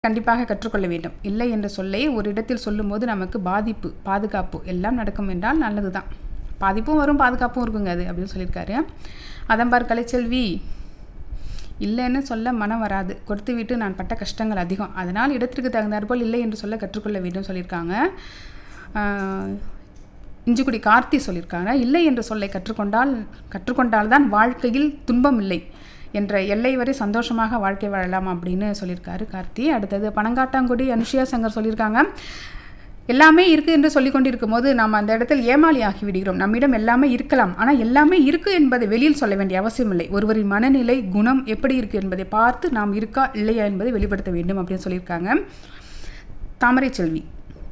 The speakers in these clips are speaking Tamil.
கண்டிப்பாக கற்றுக்கொள்ள வேண்டும் இல்லை என்ற சொல்லை ஒரு இடத்தில் சொல்லும்போது நமக்கு பாதிப்பு பாதுகாப்பு எல்லாம் நடக்கும் என்றால் நல்லது தான் பாதிப்பும் வரும் பாதுகாப்பும் இருக்குங்க அது அப்படின்னு சொல்லியிருக்காரு அதம்பார் கலைச்செல்வி இல்லைன்னு சொல்ல மனம் வராது கொடுத்து விட்டு நான் பட்ட கஷ்டங்கள் அதிகம் அதனால் இடத்திற்கு தகுந்தாற்போல் இல்லை என்று சொல்ல கற்றுக்கொள்ள வேண்டும் சொல்லியிருக்காங்க ஆஹ், இஞ்சிக்குடி கார்த்தி சொல்லியிருக்காங்க இல்லை என்ற சொல்லை கற்றுக்கொண்டால் கற்றுக்கொண்டால்தான் வாழ்க்கையில் துன்பம் இல்லை என்ற எல்லை வரை சந்தோஷமாக வாழ்க்கை வாழலாம் அப்படின்னு சொல்லியிருக்காரு கார்த்தி அடுத்தது பனங்காட்டாங்குடி அனுஷியா சங்கர் சொல்லியிருக்காங்க எல்லாமே இருக்குது என்று சொல்லிக் கொண்டிருக்கும் போது நாம் அந்த இடத்தில் ஏமாளி ஆகி விடுகிறோம் நம்மிடம் எல்லாமே இருக்கலாம் ஆனால் எல்லாமே இருக்குது என்பதை வெளியில் சொல்ல வேண்டிய அவசியம் இல்லை ஒருவரின் மனநிலை குணம் எப்படி இருக்குது என்பதை பார்த்து நாம் இருக்கா இல்லையா என்பதை வெளிப்படுத்த வேண்டும் அப்படின்னு சொல்லியிருக்காங்க தாமரை செல்வி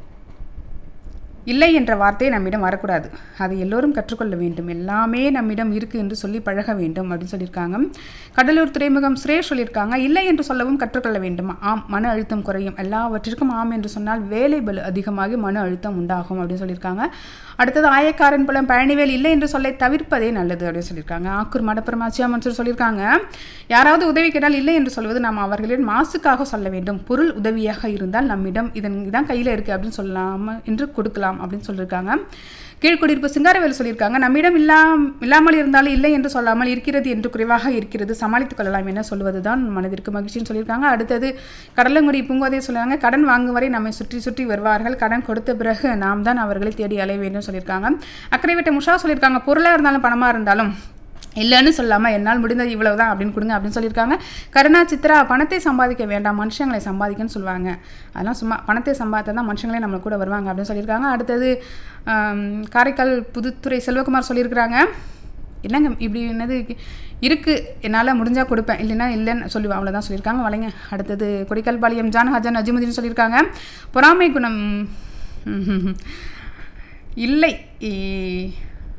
இல்லை என்ற வார்த்தை நம்மிடம் வரக்கூடாது அதை எல்லோரும் கற்றுக்கொள்ள வேண்டும் எல்லாமே நம்மிடம் இருக்குது என்று சொல்லி பழக வேண்டும் அப்படின்னு சொல்லியிருக்காங்க கடலூர் துறைமுகம் சுரேஷ் சொல்லியிருக்காங்க இல்லை என்று சொல்லவும் கற்றுக்கொள்ள வேண்டும் ஆம் மன அழுத்தம் குறையும் எல்லாவற்றிற்கும் ஆம் என்று சொன்னால் வேலை பலு அதிகமாகி மன அழுத்தம் உண்டாகும் அப்படின்னு சொல்லியிருக்காங்க அடுத்தது ஆயக்காரன் புலம் பழனிவேல் இல்லை என்று சொல்லை தவிர்ப்பதே நல்லது அப்படின்னு சொல்லியிருக்காங்க ஆக்கூர் மடப்புறம் ஆச்சியா மன்சூர் சொல்லியிருக்காங்க யாராவது உதவி கேட்டால் இல்லை என்று சொல்வது நாம் அவர்களின் மாசுக்காக சொல்ல வேண்டும் பொருள் உதவியாக இருந்தால் நம்மிடம் இதன் இதான் கையில் இருக்குது அப்படின்னு சொல்லலாம என்று கொடுக்கலாம் அப்படின்னு சொல்லியிருக்காங்க கீழ்குடியிருப்பு சிங்காரவேல் சொல்லியிருக்காங்க நம்மிடம் இல்லாம் இல்லாமல் இருந்தாலும் இல்லை என்று சொல்லாமல் இருக்கிறது என்று குறைவாக இருக்கிறது சமாளித்துக் கொள்ளலாம் என சொல்வது தான் மனதிற்கு மகிழ்ச்சின்னு சொல்லியிருக்காங்க அடுத்தது கடலங்குடி பூங்கோதை சொல்லுவாங்க கடன் வாங்கும் வரை நம்மை சுற்றி சுற்றி வருவார்கள் கடன் கொடுத்த பிறகு நாம் தான் அவர்களை தேடி அலைய வேண்டும் சொல்லியிருக்காங்க அக்கறை விட்ட முஷா சொல்லியிருக்காங்க பொருளாக இருந்தாலும் பணமாக இருந்தாலும் இல்லைன்னு சொல்லாமல் என்னால் முடிந்தது இவ்வளவு தான் அப்படின்னு கொடுங்க அப்படின்னு சொல்லியிருக்காங்க கருணா சித்ரா பணத்தை சம்பாதிக்க வேண்டாம் மனுஷங்களை சம்பாதிக்கன்னு சொல்லுவாங்க அதெல்லாம் சும்மா பணத்தை சம்பாதித்தா தான் மனுஷங்களே நம்ம கூட வருவாங்க அப்படின்னு சொல்லியிருக்காங்க அடுத்தது ஆம், காரைக்கால் புதுத்துறை செல்வகுமார் சொல்லியிருக்கிறாங்க என்னங்க இப்படி என்னது இருக்குது என்னால் முடிஞ்சால் கொடுப்பேன் இல்லைன்னா இல்லைன்னு சொல்லுவேன் அவ்வளோதான் சொல்லியிருக்காங்க வளைங்க அடுத்தது கொடிக்கல் பாளையம் ஜான் ஹஜன் அஜிமுதீன் சொல்லியிருக்காங்க பொறாமை குணம் ம்ஹும். இல்லை இ-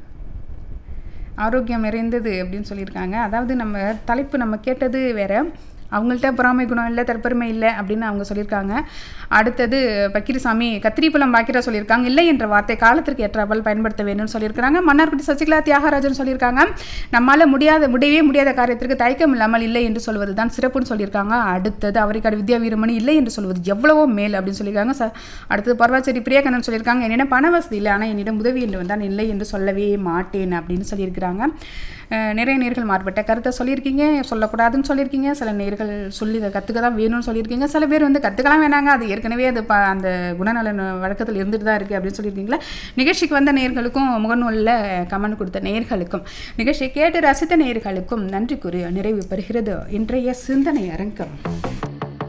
ஆரோக்கியம் நிறைந்தது அப்படின்னு சொல்லியிருக்காங்க அதாவது நம்ம தலைப்பு நம்ம கேட்டது வேற அவங்கள்ட்ட பொறாமை குணம் இல்லை தற்பெருமை இல்லை அப்படின்னு அவங்க சொல்லியிருக்காங்க அடுத்தது பக்கீரசாமி கத்திரிப்பழம் பாக்கிரா சொல்லியிருக்காங்க இல்லை என்ற வார்த்தை காலத்திற்கு ஏற்றாமல் பயன்படுத்த வேண்டும்னு சொல்லியிருக்காங்க மன்னார்குடி சசிகலா தியாகராஜன் சொல்லியிருக்காங்க நம்மால் முடியாத முடியவே முடியாத காரியத்திற்கு தயக்கம் இல்லாமல் இல்லை என்று சொல்வது தான் சிறப்புன்னு சொல்லியிருக்காங்க அடுத்தது அவரைக்காடு வித்யா வீரமணி இல்லை என்று சொல்வது எவ்வளவோ மேல் அப்படின்னு சொல்லியிருக்காங்க ச அடுத்தது பர்வாச்சேரி பிரியாக்கண்ணன் சொல்லியிருக்காங்க என்னிடம் பண வசதி இல்லை ஆனால் என்னிடம் உதவி என்று வந்தால் இல்லை என்று சொல்லவே மாட்டேன் அப்படின்னு சொல்லியிருக்கிறாங்க அஹ் நிறைய நேர்கள் மாறுபட்ட கருத்தை சொல்லியிருக்கீங்க சொல்லக்கூடாதுன்னு சொல்லியிருக்கீங்க சில நேர்கள் சொல்லி இதை கற்றுக்க தான் வேணும்னு சொல்லியிருக்கீங்க சில பேர் வந்து கற்றுக்கலாம் வேணாங்க அது ஏற்கனவே அது ப அந்த குணநலன் வழக்கத்தில் இருந்துட்டு தான் இருக்குது அப்படின்னு சொல்லியிருக்கீங்களா நிகழ்ச்சிக்கு வந்த நேர்களுக்கும் முகநூலில் கமெண்ட் கொடுத்த நேர்களுக்கும் நிகழ்ச்சியை கேட்டு ரசித்த நேர்களுக்கும் நன்றி கூறி நிறைவு பெறுகிறது இன்றைய சிந்தனை அரங்கம்